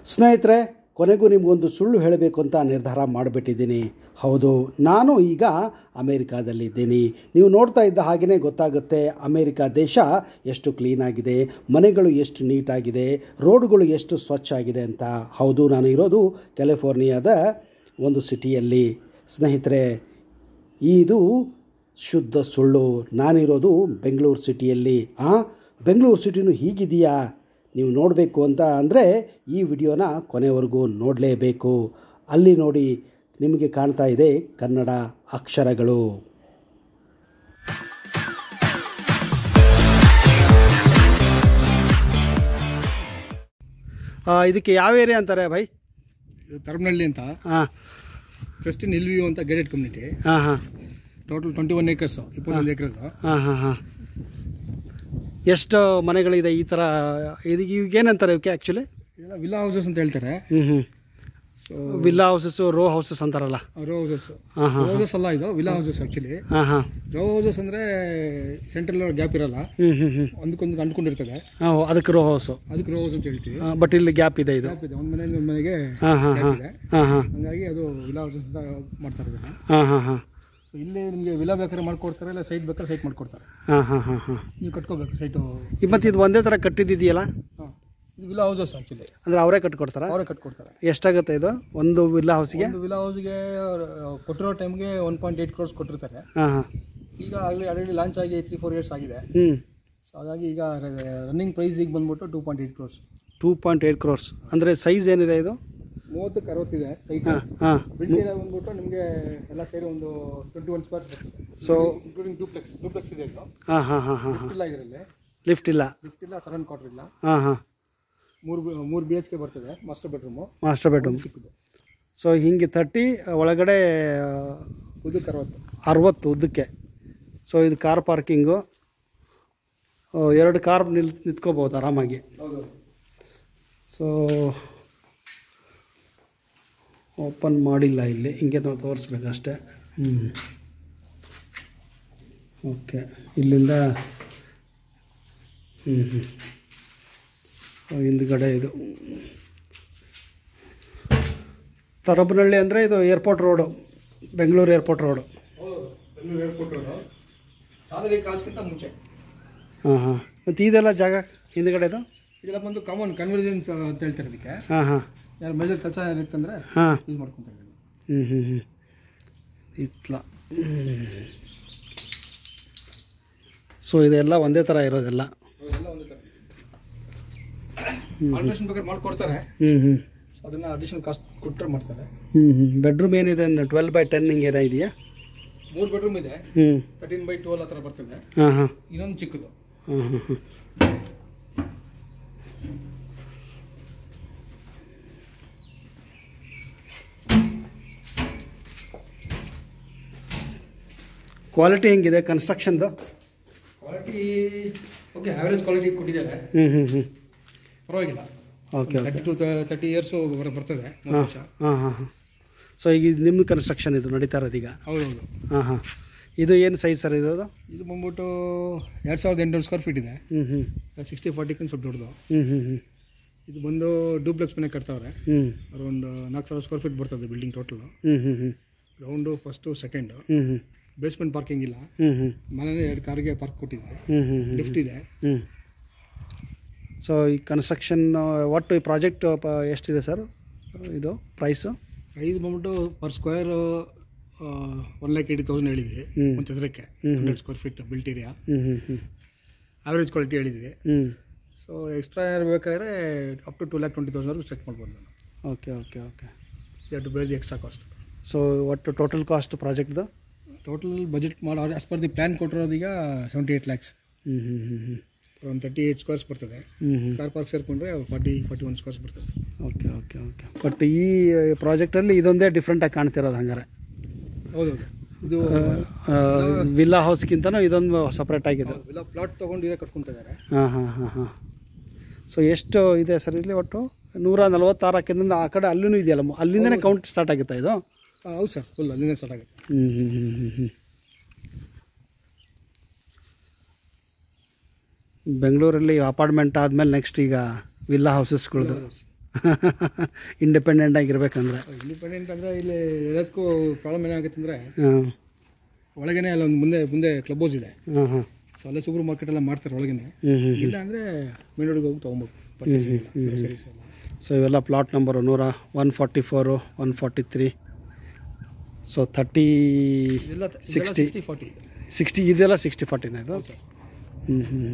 ಸ್ನೇಹಿತರೆ ಕೊನೆಗೂ ನಿಮಗೊಂದು ಸುಳ್ಳು ಹೇಳಬೇಕು ಅಂತ ನಿರ್ಧಾರ ಮಾಡಿಬಿಟ್ಟಿದ್ದೀನಿ ಹೌದು ನಾನು ಈಗ ಅಮೇರಿಕಾದಲ್ಲಿದ್ದೀನಿ ನೀವು ನೋಡ್ತಾ ಇದ್ದ ಹಾಗೆಯೇ ಗೊತ್ತಾಗುತ್ತೆ ಅಮೇರಿಕಾ ದೇಶ ಎಷ್ಟು ಕ್ಲೀನಾಗಿದೆ ಮನೆಗಳು ಎಷ್ಟು ನೀಟಾಗಿದೆ ರೋಡ್ಗಳು ಎಷ್ಟು ಸ್ವಚ್ಛ ಆಗಿದೆ ಅಂತ ಹೌದು ನಾನು ಇರೋದು ಕ್ಯಾಲಿಫೋರ್ನಿಯಾದ ಒಂದು ಸಿಟಿಯಲ್ಲಿ ಸ್ನೇಹಿತರೆ ಇದು ಶುದ್ಧ ಸುಳ್ಳು ನಾನಿರೋದು ಬೆಂಗಳೂರು ಸಿಟಿಯಲ್ಲಿ ಆ ಬೆಂಗಳೂರು ಸಿಟಿನೂ ಹೀಗಿದೆಯಾ ನೀವು ನೋಡಬೇಕು ಅಂತ ಅಂದರೆ ಈ ವಿಡಿಯೋನ ಕೊನೆವರೆಗೂ ನೋಡಲೇಬೇಕು ಅಲ್ಲಿ ನೋಡಿ ನಿಮಗೆ ಕಾಣ್ತಾ ಇದೆ ಕನ್ನಡ ಅಕ್ಷರಗಳು ಇದಕ್ಕೆ ಯಾವ ಏರಿಯಾ ಅಂತಾರೆ ಭೈ ಇದು ತರಬನಹಳ್ಳಿ ಅಂತ ಹಾಂ ಕ್ರಿಸ್ಟಿನ್ ಹಿಲ್ ವ್ಯೂ ಅಂತ ಗೈಡೆಡ್ ಕಮ್ಯುನಿಟಿ ಹಾಂ ಹಾಂ ಟೋಟಲ್ ಟ್ವೆಂಟಿ ಒನ್ ಏಕರ್ಸ್ ಇಪ್ಪತ್ತೊಂದು ಎಕರೆದು ಹಾಂ ಹಾಂ ಹಾಂ ಎಷ್ಟು ಮನೆಗಳಿದೆ ಈ ಥರ ಇದು ಈಗೇನಂತಾರೆ ಇವಕ್ಕೆ ಆ್ಯಕ್ಚುಲಿ ಇದೆಲ್ಲ ವಿಲ್ಲಾ ಹೌಸಸ್ ಅಂತ ಹೇಳ್ತಾರೆ ಹ್ಞೂ ಹ್ಞೂ so villa houses row houses ಅಂತಾರಲ್ಲ ರೋ ಹೌಸಸ್ ಹಾಂ ಹಾಂ ಹೌಸಸ್ ಅಲ್ಲ ಇದು ವಿಲ್ಲಾ ಹೌಸಸ್ ಆ್ಯಕ್ಚುಲಿ ಹಾಂ ಹಾಂ ರೋ ಹೌಸಸ್ ಅಂದರೆ ಸೆಂಟ್ರಲ್ ಗ್ಯಾಪ್ ಇರಲ್ಲ ಹ್ಞೂ ಹ್ಞೂ ಹ್ಞೂ ಒಂದಕ್ಕೊಂದು ಅಂಟ್ಕೊಂಡಿರ್ತದೆ ಹಾಂ ಅದಕ್ಕೆ ರೋ ಹೌಸು ಅದಕ್ಕೆ ರೋ ಹೌಸ್ ಅಂತ ಹೇಳ್ತೀವಿ ಬಟ್ ಇಲ್ಲಿ ಗ್ಯಾಪ್ ಇದೆ ಇದು ಗ್ಯಾಪ್ ಇದೆ ಒಂದು ಮನೆಯಿಂದ ಒಂದು ಮನೆಗೆ ಹಾಂ ಹಾಂ ಗ್ಯಾಪ್ ಹಾಂ ಇದೆ ಹಾಂ ಹಾಂ ಹಂಗಾಗಿ ಅದು ವಿಲ್ಲಾ ಹೌಸಸ್ ಅಂತ ಮಾಡ್ತಾರೆ ಇದನ್ನ ಹಾಂ ಹಾಂ ಹಾಂ ಸೊ ಇಲ್ಲಿ ನಿಮಗೆ ವಿಲ್ಲಾ ಬೇಕಾದ್ರೆ ಮಾಡ್ಕೊಡ್ತಾರೆ ಇಲ್ಲ ಸೈಟ್ ಬೇಕಾದ್ರೆ ಸೈಟ್ ಮಾಡ್ಕೊಡ್ತಾರೆ ಹಾಂ ಹಾಂ ಹಾಂ ಹಾಂ ನೀವು ಕಟ್ಕೋಬೇಕು ಸೈಟು ಮತ್ತು ಇದು ಒಂದೇ ಥರ ಕಟ್ಟಿದ್ದಿದೆಯಲ್ಲ ಹಾಂ ಇದು ವಿಲ್ಲಾ ಹೌಸಸ್ ಆ್ಯಕ್ಚುಲಿ ಅಂದರೆ ಅವರೇ ಕಟ್ಕೊಡ್ತಾರಾ ಅವರೇ ಕಟ್ಕೊಡ್ತಾರೆ ಎಷ್ಟಾಗುತ್ತೆ ಇದು ಒಂದು ವಿಲ್ಲಾ ಹೌಸ್ಗೆ ಒಂದು ವಿಲ್ಲಾ ಹೌಸ್ಗೆ ಕೊಟ್ಟಿರೋ ಟೈಮ್ಗೆ ಒನ್ ಪಾಯಿಂಟ್ ಏಯ್ಟ್ ಕ್ರೋರ್ಸ್ ಕೊಟ್ಟಿರ್ತಾರೆ ಹಾಂ ಹಾಂ ಈಗ ಆಗಲಿ ಆಲ್ರೆಡಿ ಲಾಂಚ್ ಆಗಿ ತ್ರೀ ಫೋರ್ ಇಯರ್ಸ್ ಆಗಿದೆ ಹ್ಞೂ ಸೊ ಹಾಗಾಗಿ ಈಗ ರನ್ನಿಂಗ್ ಪ್ರೈಸಿಗೆ ಬಂದ್ಬಿಟ್ಟು two point eight crores two point eight crores ಅಂದರೆ ಸೈಜ್ ಏನಿದೆ ಇದು ಮೂವತ್ತಕ್ಕೆ ಅರವತ್ತಿದೆ ಸೈಟ್ ಹಾಂ ಹಾಂ ಬಿಲ್ಡಿಂಗ್ ಬಂದ್ಬಿಟ್ಟು ನಿಮಗೆ ಎಲ್ಲ ಸೇರಿ ಒಂದು ಟ್ವೆಂಟಿ ಒನ್ ಸ್ಕ್ವೇರ್ ಬರ್ತದೆ ಸೊ ಇನ್ಕ್ಲೂಡಿಂಗ್ ಡೂಪ್ಲೆಕ್ಸ್ ಡೂಪ್ಲೆಕ್ಸ್ ಇದೆ ಇದು ಹಾಂ ಹಾಂ ಹಾಂ ಹಾಂ ಹಾಂ ಇಲ್ಲ ಇದರಲ್ಲಿ ಲಿಫ್ಟ್ ಇಲ್ಲ ಲಿಫ್ಟ್ ಇಲ್ಲ ಸರೌಂಡ್ ಕ್ವಾರ್ಟರ್ ಇಲ್ಲ ಹಾಂ ಹಾಂ ಮೂರು ಮೂರು ಬಿ ಎಚ್ ಕೆ ಬರ್ತದೆ ಮಾಸ್ಟರ್ ಬೆಡ್ರೂಮು ಮಾಸ್ಟರ್ ಬೆಡ್ರೂಮ್ ಚಿಕ್ಕದು ಸೊ ಹಿಂಗೆ ತರ್ಟಿ ಒಳಗಡೆ ಉದ್ದಕ್ಕೆ ಅರವತ್ತು ಅರವತ್ತು ಉದ್ದಕ್ಕೆ ಸೊ ಇದು ಕಾರ್ ಪಾರ್ಕಿಂಗು ಎರಡು ಕಾರ್ ನಿಲ್ ನಿಂತ್ಕೋಬೋದು ಆರಾಮಾಗಿ ಹೌದು ಸೊ ಓಪನ್ ಮಾಡಿಲ್ಲ ಇಲ್ಲಿ ಹಿಂಗೆ ನಾವು ತೋರಿಸ್ಬೇಕಷ್ಟೆ ಹ್ಞೂ ಓಕೆ ಇಲ್ಲಿಂದ ಹ್ಞೂ ಹ್ಞೂ ಸೊ ಹಿಂದ್ಗಡೆ ಇದು ತರಬನಹಳ್ಳಿ ಅಂದರೆ ಇದು airport road Bengaluru airport road ಹೌದು ಬೆಂಗಳೂರು ಏರ್ಪೋರ್ಟ್ ಸಾಧನೆ ಕ್ರಾಸ್ಗಿಂತ ಮುಂಚೆ ಹಾಂ ಹಾಂ ಮತ್ತು ಇದೆಲ್ಲ ಜಾಗ ಹಿಂದ್ಗಡೆದು ಇದೆಲ್ಲ ಬಂದು ಕಾಮನ್ ಕನ್ವರ್ಜೆನ್ಸ್ ಅಂತ ಹೇಳ್ತಾರೆ ಇದಕ್ಕೆ ಹಾಂ ಹಾಂ ಯಾರು ಮೇಜರ್ ಕೆಲಸ ಇತ್ತಂದ್ರೆ ಹಾಂ ಯೂಸ್ ಮಾಡ್ಕೊತಾರೆ ಇದನ್ನ. ಹ್ಞೂ ಹ್ಞೂ ಹ್ಞೂ ಇತ್ಲ ಸೊ ಇದೆಲ್ಲ ಒಂದೇ ಥರ ಇರೋದೆಲ್ಲ ಅವೆಲ್ಲ ಒಂದೇ ಥರ ಆಲ್ಟ್ರೇಷನ್ ಬೇಕಾದ್ರೆ ಮಾಡ್ಕೊಡ್ತಾರೆ ಹ್ಞೂ ಹ್ಞೂ ಸೊ ಅದನ್ನ ಅಡಿಷನಲ್ ಕಾಸ್ಟ್ ಕೊಟ್ಟರೆ ಮಾಡ್ತಾರೆ ಹ್ಞೂ ಹ್ಞೂ ಬೆಡ್ರೂಮ್ ಏನಿದೆ ಟ್ವೆಲ್ ಬೈ ಟೆನ್ ಹಿಂಗೆ ಏನೋ ಇದೆಯಾ ಮೂರು ಬೆಡ್ರೂಮ್ ಇದೆ ಹ್ಞೂ ತರ್ಟೀನ್ ಬೈ ಟ್ವೆಲ್ ಆ ಥರ ಬರ್ತದೆ ಹಾಂ ಹಾಂ ಇನ್ನೊಂದು ಚಿಕ್ಕದು ಹಾಂ ಹಾಂ ಹಾಂ ಕ್ವಾಲಿಟಿ ಹೆಂಗಿದೆ ಕನ್ಸ್ಟ್ರಕ್ಷನ್ದು ಕ್ವಾಲಿಟಿ ಓಕೆ ಆವ್ರೇಜ್ ಕ್ವಾಲಿಟಿ ಕೊಟ್ಟಿದ್ದಾರೆ ಹ್ಞೂ ಹ್ಞೂ ಹ್ಞೂ ಪರವಾಗಿಲ್ಲ okay okay thirty to thirty years ಬರ್ತದೆ ಮೂರು ಹಾಂ ವರ್ಷ ಹಾಂ ಹಾಂ ಹಾಂ ಸೊ ಈಗ ಇದು ನಿಮ್ಮದು ಕನ್ಸ್ಟ್ರಕ್ಷನ್ ಇದು ನಡೀತಾ ಇರೋದೀಗ ಹೌದೌದು ಹಾಂ ಹಾಂ ಇದು ಏನು ಸೈಜ್ ಸರ್ ಇದು ಇದು ಬಂದ್ಬಿಟ್ಟು ಎರಡು ಸಾವಿರದ ಎಂಟುನೂರು ಸ್ಕ್ವೇರ್ ಫೀಟ್ ಇದೆ ಹ್ಞೂ ಹ್ಞೂ ಸಿಕ್ಸ್ಟಿ ಫಾರ್ಟಿಕ್ಕಿಂತ ಸ್ವಲ್ಪ ದೊಡ್ಡದು ಹ್ಞೂ ಹ್ಞೂ ಹ್ಞೂ ಇದು ಬಂದು ಡೂಪ್ಲೆಕ್ಸ್ ಮನೆ ಕಟ್ತಾವ್ರೆ ಹ್ಞೂ ಅವ್ರು ಒಂದು ನಾಲ್ಕು ಸಾವಿರ ಸ್ಕ್ವೇರ್ ಫೀಟ್ ಬರ್ತದೆ ಬಿಲ್ಡಿಂಗ್ ಟೋಟಲು ಹ್ಞೂ ಹ್ಞೂ ಹ್ಞೂ ಗ್ರೌಂಡು ಫಸ್ಟು ಸೆಕೆಂಡು ಹ್ಞೂ ಹ್ಞೂ ಬೇಸ್ಮೆಂಟ್ ಪಾರ್ಕಿಂಗ್ ಇಲ್ಲ ಹ್ಞೂ ಹ್ಞೂ ಮನೇಲಿ ಎರಡು ಕಾರ್ಗೆ ಪಾರ್ಕ್ ಕೊಟ್ಟಿದ್ದಾರೆ ಹ್ಞೂ ಹ್ಞೂ ಹ್ಞೂ ಲಿಫ್ಟ್ ಇದೆ ಹ್ಞೂ ಸೊ ಈ ಕನ್ಸ್ಟ್ರಕ್ಷನ್ ಒಟ್ಟು ಈ ಪ್ರಾಜೆಕ್ಟ್ ಎಷ್ಟಿದೆ ಸರ್ ಇದು ಪ್ರೈಸು ಪ್ರೈಸ್ ಬಂದ್ಬಿಟ್ಟು per square one lakh eighty thousand ಹೇಳಿದ್ವಿ ಹ್ಮ್. ಒಂದು ಚದರಕ್ಕೆ ಹ್ಮ್. Hundred square feet built area ಹ್ಞೂ ಹ್ಞೂ ಹ್ಞೂ ಆವ್ರೇಜ್ ಕ್ವಾಲಿಟಿ ಹೇಳಿದ್ವಿ ಹ್ಞೂ ಸೊ ಎಕ್ಸ್ಟ್ರಾ ಬೇಕಾದ್ರೆ up to two lakh twenty ತೌಸಂಡ್ವರೆಗೂ ಸ್ಟ್ರೆಚ್ ಮಾಡ್ಬೋದು ನಾನು okay okay okay you to bear the extra cost so ಒಟ್ಟು ಟೋಟಲ್ ಕಾಸ್ಟ್ ಪ್ರಾಜೆಕ್ಟ್ದು ಟೋಟಲ್ ಬಜೆಟ್ ಮಾಡೋ ಆಸ್ ಪರ್ ದಿ ಪ್ಲ್ಯಾನ್ ಕೊಟ್ಟಿರೋದೀಗ ಸೆವೆಂಟಿ ಏಯ್ಟ್ ಲ್ಯಾಕ್ಸ್ ಹ್ಞೂ ಹ್ಞೂ ಹ್ಞೂ ಹ್ಞೂ ಒಂದು ತರ್ಟಿ ಏಯ್ಟ್ ಸ್ಕ್ವೇರ್ಸ್ ಬರ್ತದೆ ಹ್ಞೂ ಹ್ಞೂ ಕಾರ್ ಪಾರ್ಕ್ ಸೇರಿಕೊಂಡ್ರೆ ಫಾರ್ಟಿ ಫಾರ್ಟಿ ಒನ್ ಸ್ಕ್ವೇರ್ಸ್ ಬರ್ತದೆ ಓಕೆ ಓಕೆ ಓಕೆ ಬಟ್ ಈ ಪ್ರಾಜೆಕ್ಟಲ್ಲಿ ಇದೊಂದೇ ಡಿಫ್ರೆಂಟಾಗಿ ಕಾಣ್ತಿರೋದು ಹಂಗಾರೆ ಹೌದೌದು ಇದು ವಿಲ್ಲಾ ಹೌಸ್ಗಿಂತನೂ ಇದೊಂದು ಸಪ್ರೇಟ್ ಆಗಿದೆ ಇಲ್ಲ ಪ್ಲಾಟ್ ತೊಗೊಂಡು ಇರೇ ಕಟ್ಕೊತಾ ಇದ್ದಾರೆ ಹಾಂ ಹಾಂ ಹಾಂ ಹಾಂ ಸೊ ಎಷ್ಟು ಇದೆ ಸರ್ ಇಲ್ಲಿ ಒಟ್ಟು ನೂರ ನಲವತ್ತಾರು ಹಾಕಿದ್ರಿಂದ ಆ ಕಡೆ ಅಲ್ಲೂ ಇದೆಯಲ್ಲ ಅಲ್ಲಿಂದನೇ ಕೌಂಟ್ ಸ್ಟಾರ್ಟ್ ಆಗುತ್ತಾ ಇದು ಹೌದು ಸರ್ ಫುಲ್ ಅಲ್ಲಿಂದ ಸ್ಟಾರ್ಟ್ ಆಗುತ್ತೆ ಹ್ಞೂ ಹ್ಞೂ ಹ್ಞೂ ಹ್ಞೂ ಹ್ಞೂ ಬೆಂಗಳೂರಲ್ಲಿ ಅಪಾರ್ಟ್ಮೆಂಟ್ ಆದಮೇಲೆ ನೆಕ್ಸ್ಟ್ ಈಗ ವಿಲ್ಲಾ ಹೌಸಸ್ಗಳದ್ದು ಇಂಡಿಪೆಂಡೆಂಟ್ ಆಗಿರ್ಬೇಕಂದ್ರೆ ಇಂಡಿಪೆಂಡೆಂಟ್ ಅಂದರೆ ಇಲ್ಲಿ ಎಲ್ಲದಕ್ಕೂ ಪ್ರಾಬ್ಲಮ್ ಏನಾಗುತ್ತೆ ಅಂದರೆ ಹಾಂ ಒಳಗೇನೆ ಅಲ್ಲೊಂದು ಮುಂದೆ ಮುಂದೆ ಕ್ಲಬ್ ಹೌಸ್ ಇದೆ ಹಾಂ ಹಾಂ ಸೊ ಅಲ್ಲೇ ಸೂಪರ್ ಮಾರ್ಕೆಟ್ ಎಲ್ಲ ಮಾಡ್ತಾರೆ ಒಳಗೇನೆ ಹ್ಞೂ ಹ್ಞೂ ಇಲ್ಲ ಅಂದರೆ ಮೇನ್ ರೋಡ್ಗೆ ಹೋಗಿ ತೊಗೊಬೇಕು ಪರ್ಚೇಸಿಂಗ್ ಗ್ರೋಸರೀಸ್ ಎಲ್ಲ ಸೊ ಇವೆಲ್ಲ ಪ್ಲಾಟ್ ನಂಬರು ನೂರ one forty four one forty three so thirty ಇದೆಲ್ಲ Sixty. ಸಿಕ್ಸ್ಟಿ ಫಾರ್ಟಿ ಸಿಕ್ಸ್ಟಿ ಇದೆಲ್ಲ ಸಿಕ್ಸ್ಟಿ ಫಾರ್ಟಿನ ಇದು ಹೌದು ಸರ್ ಹ್ಞೂ ಹ್ಞೂ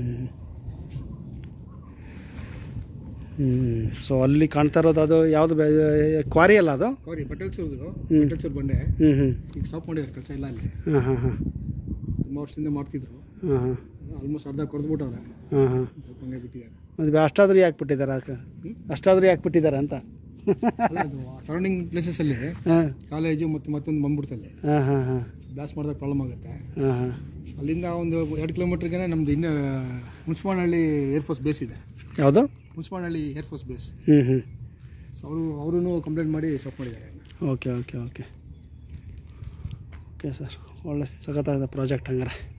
ಹ್ಞೂ ಸೊ ಅಲ್ಲಿ ಕಾಣ್ತಾ ಇರೋದು ಅದು ಯಾವುದು ಕ್ವಾರಿ ಅಲ್ಲ ಅದು ಸಾರಿ ಬಟಲ್ಸೂರ್ದು ಹ್ಮ್. ಬಟಲ್ಸೂರು ಬಂಡೆ ಹ್ಞೂ ಹ್ಞೂ ಈಗ ಸ್ಟಾಪ್ ಮಾಡಿದ್ದಾರೆ ಕೆಲಸ ಇಲ್ಲ ಅಲ್ಲಿ ಹಾಂ ಹಾಂ ಹಾಂ ತುಂಬ ವರ್ಷದಿಂದ ಮಾಡ್ತಿದ್ರು ಹಾಂ ಹಾಂ ಆಲ್ಮೋಸ್ಟ್ ಅರ್ಧ ಕೊಡ್ದ್ಬಿಟ್ಟವ್ರೆ ಹಾಂ ಹಾಂ ಸ್ವಲ್ಪ ಹಂಗೆ ಬಿಟ್ಟಿದ್ದಾರೆ ಮದುವೆ ಅಷ್ಟಾದರೂ ಯಾಕೆ ಬಿಟ್ಟಿದ್ದಾರೆ ಅಕ್ಕ ಹ್ಮ್? ಅಷ್ಟಾದರೂ ಯಾಕೆ ಬಿಟ್ಟಿದ್ದಾರೆ ಅಂತ ಅಲ್ಲ ಅದು ಸರೌಂಡಿಂಗ್ ಪ್ಲೇಸಸಲ್ಲಿ ಹಾಂ ಕಾಲೇಜು ಮತ್ತು ಮತ್ತೊಂದು ಬಂದ್ಬಿಡ್ತಲ್ಲಿ ಹಾಂ ಹಾಂ ಹಾಂ ಬ್ಲಾಸ್ಟ್ ಮಾಡಿದಾಗ ಪ್ರಾಬ್ಲಮ್ ಆಗುತ್ತೆ ಹಾಂ ಹಾಂ ಅಲ್ಲಿಂದ ಒಂದು ಎರಡು ಕಿಲೋಮೀಟ್ರಿಗೆ ನಮ್ಮದು ಇನ್ನು ಮುನ್ಸಿಪಾಲ್ನಹಳ್ಳಿ ಏರ್ಫೋರ್ಸ್ ಬೇಸ್ ಇದೆ ಯಾವುದು ಮುನ್ಸಿಪಾಲ್ನಹಳ್ಳಿ ಏರ್ಫೋರ್ಸ್ ಬೇಸ್ ಹ್ಞೂ ಹ್ಞೂ ಸೊ ಅವರು ಅವರೂ ಕಂಪ್ಲೇಂಟ್ ಮಾಡಿ ಸ್ಟಾಪ್ ಮಾಡಿದ್ದಾರೆ okay okay okay okay sir ಒಳ್ಳೆ ಸಖತ್ತಾಗಿದೆ ಪ್ರಾಜೆಕ್ಟ್ ಹಂಗಾರೆ